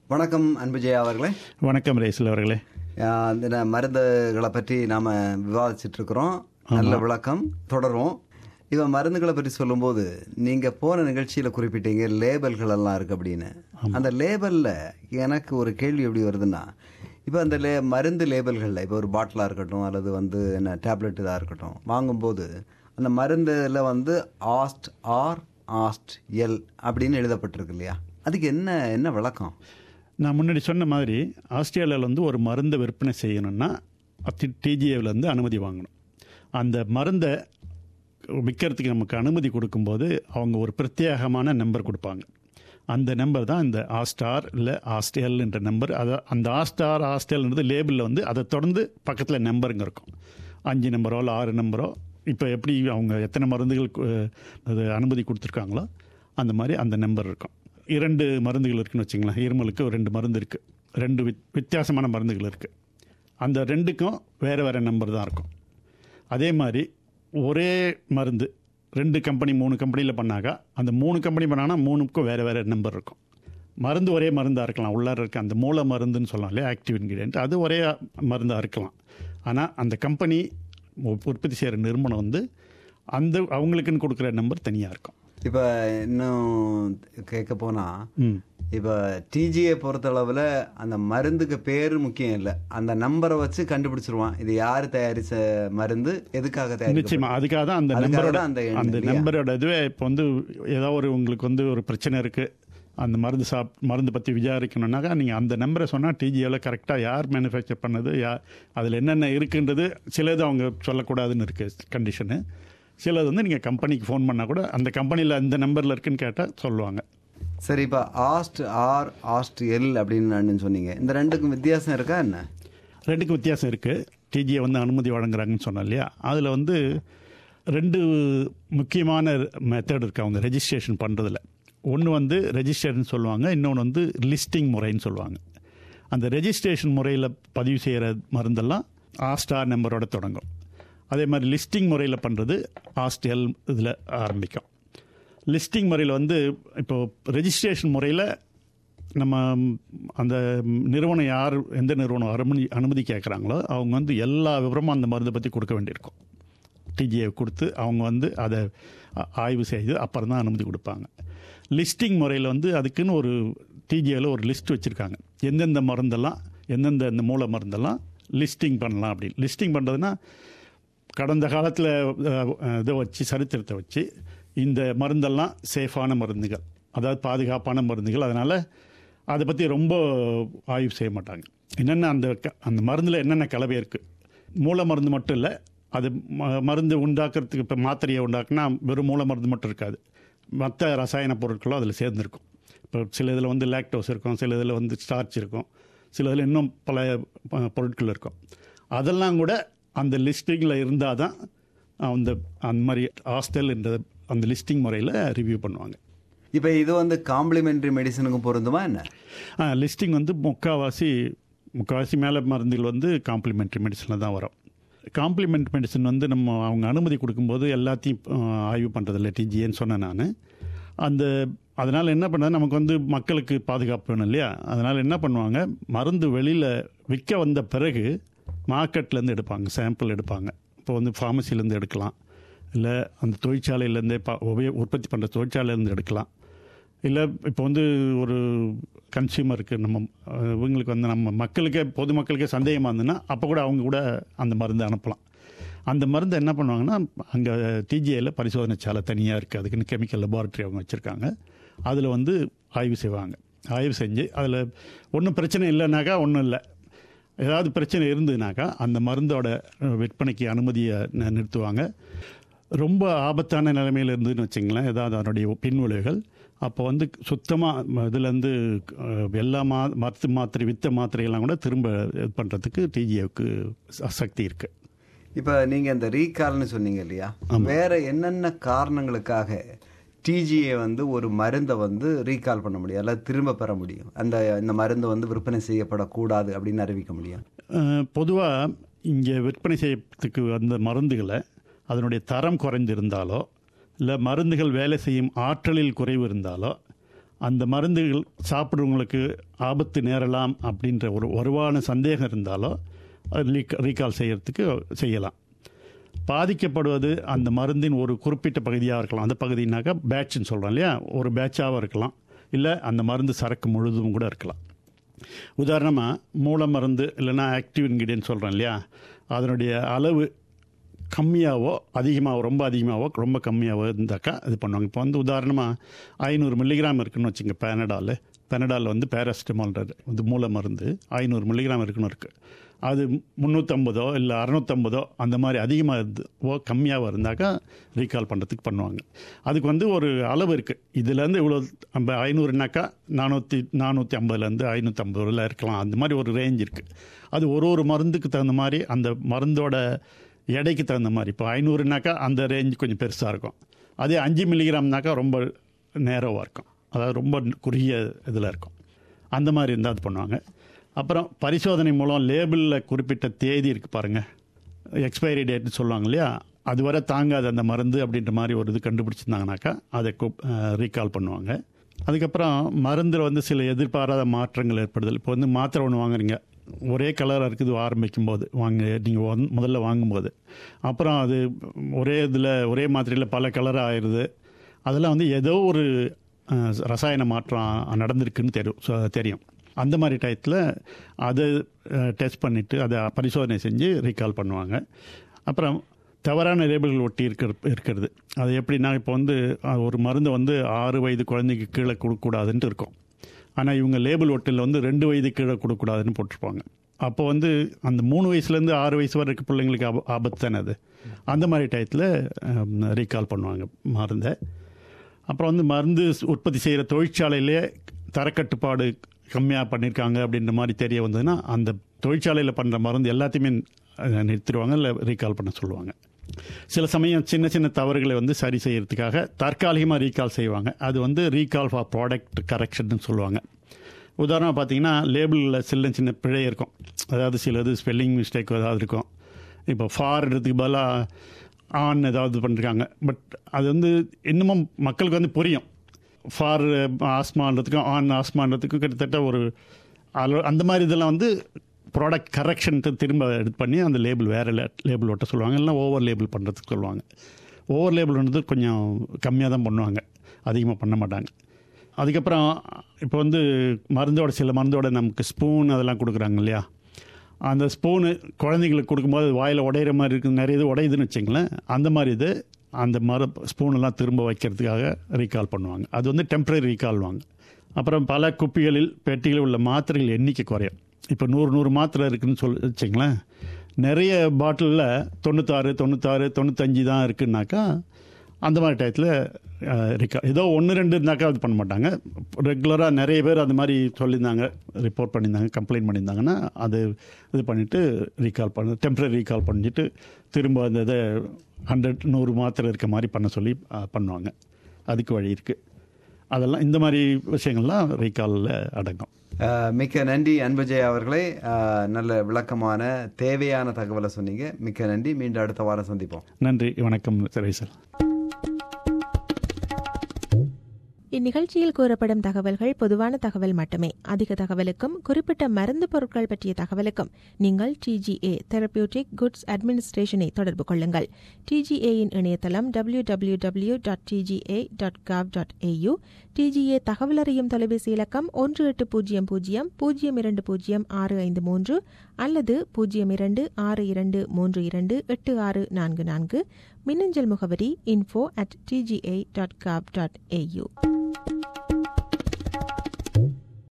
வணக்கம் அன்புஜெயா அவர்களே வணக்கம் ரேசில் அவர்களே ஆஹ் இந்த மருந்துகளை பற்றி நாம் விவாதிச்சுட்டு இருக்கிறோம் நல்ல விளக்கம் தொடரும் இவன் மருந்துகளை பற்றி சொல்லும்போது நீங்கள் போன நிகழ்ச்சியில் குறிப்பிட்டீங்க லேபல்கள் எல்லாம் இருக்கு அப்படின்னு அந்த லேபலில் எனக்கு ஒரு கேள்வி எப்படி வருதுன்னா இப்போ அந்த லே மருந்து லேபல்களில் இப்போ ஒரு பாட்டிலாக இருக்கட்டும் அல்லது வந்து என்ன டேப்லெட் இதாக இருக்கட்டும் வாங்கும்போது அந்த மருந்தில் வந்து ஆஸ்ட் ஆர் ஆஸ்ட் எல் அப்படின்னு எழுதப்பட்டிருக்கு இல்லையா அதுக்கு என்ன என்ன விளக்கம் நான் முன்னாடி சொன்ன மாதிரி ஆஸ்திரேலியாவில் வந்து ஒரு மருந்தை விற்பனை செய்யணும்னா டிஜிஏவிலேருந்து அனுமதி வாங்கணும் அந்த மருந்தை விற்கிறதுக்கு நமக்கு அனுமதி கொடுக்கும்போது அவங்க ஒரு பிரத்யேகமான நம்பர் கொடுப்பாங்க அந்த நம்பர் தான் இந்த ஆஸ்டார் இல்லை ஆஸ்டேல் என்ற நம்பர் அதை அந்த ஆஸ்டார் ஆஸ்டேல்ன்றது லேபிளில் வந்து அதை தொடர்ந்து பக்கத்தில் நம்பருங்க இருக்கும் அஞ்சு நம்பரோ இல்லை ஆறு நம்பரோ இப்போ எப்படி அவங்க எத்தனை மருந்துகள் கு- அது அனுமதி கொடுத்துருக்காங்களோ அந்த மாதிரி அந்த நம்பர் இருக்கும் இரண்டு மருந்துகள் இருக்குன்னு வச்சுங்களேன் இருமலுக்கு ஒரு ரெண்டு மருந்து இருக்குது ரெண்டு வித் வித்தியாசமான மருந்துகள் இருக்குது அந்த ரெண்டுக்கும் வேறு வேறு நம்பர் தான் இருக்கும் அதே மாதிரி ஒரே மருந்து ரெண்டு கம்பெனி மூணு கம்பெனியில் பண்ணாக்கா அந்த மூணு கம்பெனி பண்ணாங்கன்னா மூணுக்கும் வேறு வேறு நம்பர் இருக்கும் மருந்து ஒரே மருந்தாக இருக்கலாம் உள்ளார இருக்க அந்த மூல மருந்துன்னு சொல்லலாம் இல்லையா ஆக்டிவ் இன்கிரியன்ட் அது ஒரே மருந்தாக இருக்கலாம் ஆனால் அந்த கம்பெனி உற்பத்தி செய்கிற நிறுவனம் வந்து அந்த அவங்களுக்குன்னு கொடுக்குற நம்பர் தனியாக இருக்கும் இப்போ இன்னும் கேட்க போனால் ம் இப்போ டிஜியை பொறுத்தளவில் அந்த மருந்துக்கு பேர் முக்கியம் இல்லை அந்த நம்பரை வச்சு கண்டுபிடிச்சிருவான் இது யார் தயாரிச்ச மருந்து எதுக்காக தயாரிச்சு நிச்சயமா அதுக்காக தான் அந்த அதுக்காக நம்பரோட தான் அந்த எண் அந்த இல்லையா? நம்பரோட இதுவே இப்போ வந்து ஏதோ ஒரு உங்களுக்கு வந்து ஒரு பிரச்சனை இருக்கு அந்த மருந்து சாப் மருந்து பற்றி விசாரிக்கணும்னாக்கா நீங்கள் அந்த நம்பரை சொன்னால் டிஜியில் கரெக்டாக யார் மேனுஃபேக்சர் பண்ணது யார் அதில் என்னென்ன இருக்குன்றது சிலது அவங்க சொல்லக்கூடாதுன்னு இருக்குது கண்டிஷனு சிலது வந்து நீங்கள் கம்பெனிக்கு ஃபோன் பண்ணால் கூட அந்த கம்பெனியில் அந்த நம்பரில் இருக்குன்னு கேட்டால் சொல்லுவாங்க சரி இப்போ ஆஸ்ட் ஆர் ஆஸ்ட் எல் அப்படின்னு நான் சொன்னீங்க இந்த ரெண்டுக்கும் வித்தியாசம் இருக்கா என்ன ரெண்டுக்கும் வித்தியாசம் இருக்குது டிஜியை வந்து அனுமதி வழங்குறாங்கன்னு சொன்னோம் இல்லையா அதில் வந்து ரெண்டு முக்கியமான மெத்தட் இருக்குது அவங்க ரெஜிஸ்ட்ரேஷன் பண்ணுறதுல ஒன்று வந்து ரெஜிஸ்ட்ரேஷன் சொல்லுவாங்க இன்னொன்று வந்து லிஸ்டிங் முறைன்னு சொல்லுவாங்க அந்த ரெஜிஸ்ட்ரேஷன் முறையில் பதிவு செய்கிற மருந்தெல்லாம் ஆஸ்டார் நம்பரோட தொடங்கும் அதே மாதிரி லிஸ்டிங் முறையில் பண்ணுறது ஆஸ்டெல் இதில் ஆரம்பிக்கும் லிஸ்டிங் முறையில் வந்து இப்போ ரெஜிஸ்ட்ரேஷன் முறையில் நம்ம அந்த நிறுவனம் யார் எந்த நிறுவனம் அனுமதி அனுமதி கேட்குறாங்களோ அவங்க வந்து எல்லா விவரமும் அந்த மருந்தை பற்றி கொடுக்க வேண்டியிருக்கும் டிஜிஐ கொடுத்து அவங்க வந்து அதை ஆ- ஆய்வு செய்து அப்புறம் தான் அனுமதி கொடுப்பாங்க லிஸ்டிங் முறையில் வந்து அதுக்குன்னு ஒரு டிஜிஐயில் ஒரு லிஸ்ட் வச்சுருக்காங்க எந்தெந்த மருந்தெல்லாம் எந்தெந்த இந்த மூல மருந்தெல்லாம் லிஸ்டிங் பண்ணலாம் அப்படின்னு லிஸ்டிங் பண்ணுறதுன்னா கடந்த காலத்தில் இதை வச்சு சரித்திரத்தை வச்சு இந்த மருந்தெல்லாம் சேஃபான மருந்துகள் அதாவது பாதுகாப்பான மருந்துகள் அதனால் அதை பற்றி ரொம்ப ஆய்வு செய்ய மாட்டாங்க என்னென்ன அந்த க- அந்த மருந்தில் என்னென்ன கலவை இருக்குது மூல மருந்து மட்டும் இல்லை அது ம- மருந்து உண்டாக்குறதுக்கு இப்போ மாத்திரையை உண்டாக்குனா வெறும் மூல மருந்து மட்டும் இருக்காது மற்ற ரசாயன பொருட்களும் அதில் சேர்ந்துருக்கும் இப்போ சில இதில் வந்து லாக்டோஸ் இருக்கும் சில இதில் வந்து ஸ்டார்ச் இருக்கும் சில இதில் இன்னும் பல அஹ், பொருட்கள் இருக்கும் அதெல்லாம் கூட அந்த லிஸ்டிங்கில் இருந்தால் தான் அந்த அந்த மாதிரி ஹாஸ்டல் என்ற அந்த லிஸ்டிங் முறையில் ரிவ்யூ பண்ணுவாங்க இப்போ இது வந்து காம்ப்ளிமெண்ட்ரி மெடிசனுக்கும் பொருந்துமா என்ன லிஸ்டிங் வந்து முக்கால்வாசி முக்கால்வாசி மேலே மருந்துகள் வந்து காம்ப்ளிமெண்ட்ரி மெடிசனில் தான் வரும் காம்ப்ளிமெண்ட் மெடிசன் வந்து நம்ம அவங்க அனுமதி கொடுக்கும்போது எல்லாத்தையும் அஹ், ஆய்வு பண்ணுறதில்ல டிஜிஏன்னு சொன்னேன் நான் அந்த அதனால் என்ன பண்ணால் நமக்கு வந்து மக்களுக்கு பாதுகாப்பு வேணும் இல்லையா அதனால் என்ன பண்ணுவாங்க மருந்து வெளியில் விற்க வந்த பிறகு மார்க்கெட்லேருந்து எடுப்பாங்க சாம்பிள் எடுப்பாங்க இப்போ வந்து ஃபார்மசிலேருந்து எடுக்கலாம் இல்லை அந்த தொழிற்சாலையிலேருந்தே பா உபயோ உற்பத்தி பண்ணுற தொழிற்சாலையிலேருந்து எடுக்கலாம் இல்லை இப்போ வந்து ஒரு கன்சியூமருக்கு நம்ம அஹ், இவங்களுக்கு வந்து நம்ம மக்களுக்கே பொதுமக்களுக்கே சந்தேகமாக இருந்ததுன்னா அப்போ கூட அவங்க கூட அந்த மருந்தை அனுப்பலாம் அந்த மருந்து என்ன பண்ணுவாங்கன்னா அங்கே டிஜிஐயில் பரிசோதனை சாலை தனியாக இருக்குது அதுக்குன்னு கெமிக்கல் லெபார்ட்டரி அவங்க வச்சுருக்காங்க அதில் வந்து ஆய்வு செய்வாங்க ஆய்வு செஞ்சு அதில் ஒன்றும் பிரச்சனை இல்லைனாக்கா ஒன்றும் இல்லை ஏதாவது பிரச்சனை இருந்ததுனாக்கா அந்த மருந்தோட அஹ், விற்பனைக்கு அனுமதியை நி- நிறுத்துவாங்க ரொம்ப ஆபத்தான நிலைமையில் இருந்ததுன்னு வச்சுங்களேன் ஏதாவது அதனுடைய பின்விளைவுகள் அப்போ வந்து சுத்தமாக இதுலேருந்து எல்லா மா மருத்து மாத்திரை வித்த மாத்திரையெல்லாம் கூட திரும்ப இது பண்ணுறதுக்கு டிஜிஏவுக்கு சக்தி இருக்குது இப்போ நீங்கள் இந்த ரீகால்னு சொன்னீங்க இல்லையா வேற என்னென்ன காரணங்களுக்காக டிஜிஏ வந்து ஒரு மருந்தை வந்து ரீகால் பண்ண முடியும் அல்லது திரும்ப பெற முடியும் அந்த இந்த மருந்து வந்து விற்பனை செய்யப்படக்கூடாது அப்படின்னு அறிவிக்க முடியும் பொதுவாக இங்கே விற்பனை செய்யறதுக்கு வந்த மருந்துகளை அதனுடைய தரம் குறைந்திருந்தாலோ இல்லை மருந்துகள் வேலை செய்யும் ஆற்றலில் குறைவு இருந்தாலோ அந்த மருந்துகள் சாப்பிட்றவங்களுக்கு ஆபத்து நேரலாம் அப்படின்ற ஒரு வருவான சந்தேகம் இருந்தாலோ ரீகால் செய்யறதுக்கு செய்யலாம் பாதிக்கப்படுவது அந்த மருந்தின் ஒரு குறிப்பிட்ட பகுதியாக இருக்கலாம் அந்த பகுதினாக்கா பேட்ச்னு சொல்கிறோம் இல்லையா ஒரு பேட்சாகவும் இருக்கலாம் இல்லை அந்த மருந்து சரக்கு முழுதும் கூட இருக்கலாம் உதாரணமாக மூல மருந்து இல்லைன்னா ஆக்டிவ் இன்கிரியன்ட் சொல்கிறோம் இல்லையா அதனுடைய அளவு கம்மியாவோ அதிகமாகவோ ரொம்ப அதிகமாகவோ ரொம்ப கம்மியாகவோ இருந்தாக்கா இது பண்ணுவாங்க இப்போ வந்து உதாரணமாக ஐநூறு மில்லிகிராம் இருக்குன்னு வச்சுங்க பேனடால் பெனடால் வந்து பேராசிட்டமால்ன்றது வந்து மூல மருந்து ஐநூறு மில்லிகிராம் இருக்குன்னு இருக்குது அது முந்நூற்றம்பதோ இல்லை அறநூற்றம்பதோ அந்த மாதிரி அதிகமாக இருந்தோ கம்மியாக இருந்தாக்கா ரீகால் பண்ணுறதுக்கு பண்ணுவாங்க அதுக்கு வந்து ஒரு அளவு இருக்குது இதுலேருந்து இவ்வளோ நம்ம ஐநூறுனாக்கா நானூற்றி நானூற்றி ஐம்பதுலேருந்து ஐநூற்றம்பது வரல இருக்கலாம் அந்த மாதிரி ஒரு ரேஞ்ச் இருக்குது அது ஒரு ஒரு மருந்துக்கு தகுந்த மாதிரி அந்த மருந்தோட எடைக்கு தகுந்த மாதிரி இப்போ ஐநூறுனாக்கா அந்த ரேஞ்ச் கொஞ்சம் பெருசாக இருக்கும் அதே அஞ்சு மில்லிகிராம்னாக்கா ரொம்ப நேரோவாக இருக்கும் அதாவது ரொம்ப குறுகிய இதில் இருக்கும் அந்த மாதிரி இருந்தால் அது பண்ணுவாங்க அப்புறம் பரிசோதனை மூலம் லேபிளில் குறிப்பிட்ட தேதி இருக்குது பாருங்கள் எக்ஸ்பைரி டேட்னு சொல்லுவாங்க இல்லையா அது வரை தாங்காது அந்த மருந்து அப்படின்ற மாதிரி ஒரு இது கண்டுபிடிச்சிருந்தாங்கனாக்கா அதை ரீகால் பண்ணுவாங்க அதுக்கப்புறம் மருந்தில் வந்து சில எதிர்பாராத மாற்றங்கள் ஏற்படுதல் இப்போ வந்து மாத்திரை ஒன்று வாங்குறீங்க ஒரே கலராக இருக்குது ஆரம்பிக்கும் போது வாங்க நீங்கள் வந் முதல்ல வாங்கும்போது அப்புறம் அது ஒரே இதில் ஒரே மாத்திரையில் பல கலராக ஆயிடுது அதெல்லாம் வந்து ஏதோ ஒரு ரசாயன மாற்றம் நடந்திருக்குன்னு தெரியும் தெரியும் அந்த மாதிரி டயத்தில் அதை டெஸ்ட் பண்ணிவிட்டு அதை பரிசோதனை செஞ்சு ரீகால் பண்ணுவாங்க அப்புறம் தவறான லேபிள்கள் ஒட்டி இருக்கிற இருக்கிறது அது எப்படின்னா இப்போ வந்து ஒரு மருந்தை வந்து ஆறு வயது குழந்தைக்கு கீழே கொடுக்கக்கூடாதுன்ட்டு இருக்கும் ஆனால் இவங்க லேபிள் ஒட்டில் வந்து ரெண்டு வயது கீழே கொடுக்கக்கூடாதுன்னு போட்டிருப்பாங்க அப்போ வந்து அந்த மூணு வயசுலேருந்து ஆறு வயசு வரை இருக்க பிள்ளைங்களுக்கு ஆப ஆபத்து தானே அது அந்த மாதிரி டயத்தில் ரீகால் பண்ணுவாங்க மருந்தை அப்புறம் வந்து மருந்து உற்பத்தி செய்கிற தொழிற்சாலையிலே தரக்கட்டுப்பாடு கம்மியாக பண்ணியிருக்காங்க அப்படின்ற மாதிரி தெரிய வந்ததுன்னா அந்த தொழிற்சாலையில் பண்ணுற மருந்து எல்லாத்தையுமே நிறுத்திடுவாங்க இல்லை ரீகால் பண்ண சொல்லுவாங்க சில சமயம் சின்ன சின்ன தவறுகளை வந்து சரி செய்யறதுக்காக தற்காலிகமாக ரீகால் செய்வாங்க அது வந்து ரீகால் ஃபார் ப்ராடக்ட் கரெக்ஷன் சொல்லுவாங்க உதாரணமாக பார்த்தீங்கன்னா லேபிளில் சின்ன சின்ன பிழை இருக்கும் அதாவது சிலது ஸ்பெல்லிங் மிஸ்டேக் ஏதாவது இருக்கும் இப்போ ஃபார்ன்றதுக்கு பதிலாக ஆன் ஏதாவது பண்ணிருக்காங்க பட் அது வந்து இன்னமும் மக்களுக்கு வந்து புரியும் ஃபார் ஆஸ்மான்றதுக்கும் ஆன் ஆஸ்மான்றதுக்கும் கிட்டத்தட்ட ஒரு அந்த மாதிரி இதெல்லாம் வந்து ப்ராடக்ட் கரெக்ஷன் திரும்ப இது பண்ணி அந்த லேபிள் வேறு லேபிள் ஒட்ட சொல்லுவாங்க இல்லைனா ஓவர் லேபிள் பண்ணுறதுக்கு சொல்லுவாங்க ஓவர் லேபிள்ன்றது கொஞ்சம் கம்மியாக தான் பண்ணுவாங்க அதிகமாக பண்ண மாட்டாங்க அதுக்கப்புறம் இப்போ வந்து மருந்தோட சில மருந்தோட நமக்கு ஸ்பூன் அதெல்லாம் கொடுக்குறாங்க இல்லையா அந்த ஸ்பூனு குழந்தைங்களுக்கு கொடுக்கும்போது வாயில் உடையிற மாதிரி இருக்குது நிறைய இது உடையுதுன்னு வச்சிங்களேன் அந்த மாதிரி இது அந்த மர ஸ்பூனெல்லாம் திரும்ப வைக்கிறதுக்காக ரீகால் பண்ணுவாங்க அது வந்து டெம்பரரி ரீகால் வாங்க அப்புறம் பல குப்பிகளில் பெட்டிகளில் உள்ள மாத்திரைகள் எண்ணிக்கை குறையும் இப்போ நூறு நூறு மாத்திரை இருக்குதுன்னு சொல்லி வச்சிங்களேன் நிறைய பாட்டிலில் தொண்ணூத்தாறு தொண்ணூத்தாறு தொண்ணூத்தஞ்சு தான் இருக்குன்னாக்கா அந்த மாதிரி டயத்தில் ரிகா ஏதோ ஒன்று ரெண்டு இருந்தாக்கா அது பண்ண மாட்டாங்க ரெகுலராக நிறைய பேர் அந்த மாதிரி சொல்லியிருந்தாங்க ரிப்போர்ட் பண்ணியிருந்தாங்க கம்ப்ளைண்ட் பண்ணியிருந்தாங்கன்னா அது இது பண்ணிவிட்டு ரீகால் பண்ண டெம்பரரி ரீகால் பண்ணிட்டு திரும்ப அந்த இதை ஹண்ட்ரட் நூறு மாத்திரை இருக்க மாதிரி பண்ண சொல்லி பண்ணுவாங்க அதுக்கு வழி இருக்குது அதெல்லாம் இந்த மாதிரி விஷயங்கள்லாம் ரீகாலில் அடங்கும் மிக்க நன்றி அன்புஜய் அவர்களே நல்ல விளக்கமான தேவையான தகவலை சொன்னீங்க மிக்க நன்றி மீண்டும் அடுத்த வாரம் சந்திப்போம் நன்றி வணக்கம் சிறைசல் இந்நிகழ்ச்சியில் கூறப்படும் தகவல்கள் பொதுவான தகவல் மட்டுமே அதிக தகவலுக்கும் குறிப்பிட்ட மருந்து பொருட்கள் பற்றிய தகவலுக்கும் நீங்கள் டிஜிஏ தெரபியூட்டிக் குட்ஸ் அட்மினிஸ்ட்ரேஷனை தொடர்பு கொள்ளுங்கள் டிஜிஏயின் இணையதளம் W W W dot DGA dot gov dot AU DGA தகவல் அறியும் தொலைபேசி இலக்கம் ஒன்று எட்டு பூஜ்ஜியம் பூஜ்ஜியம் பூஜ்ஜியம் இரண்டு பூஜ்ஜியம் ஆறு ஐந்து மூன்று அல்லது பூஜ்ஜியம் இரண்டு ஆறு இரண்டு மூன்று இரண்டு எட்டு ஆறு நான்கு நான்கு மின்னஞ்சல் முகவரி info at DGA dot gov dot AU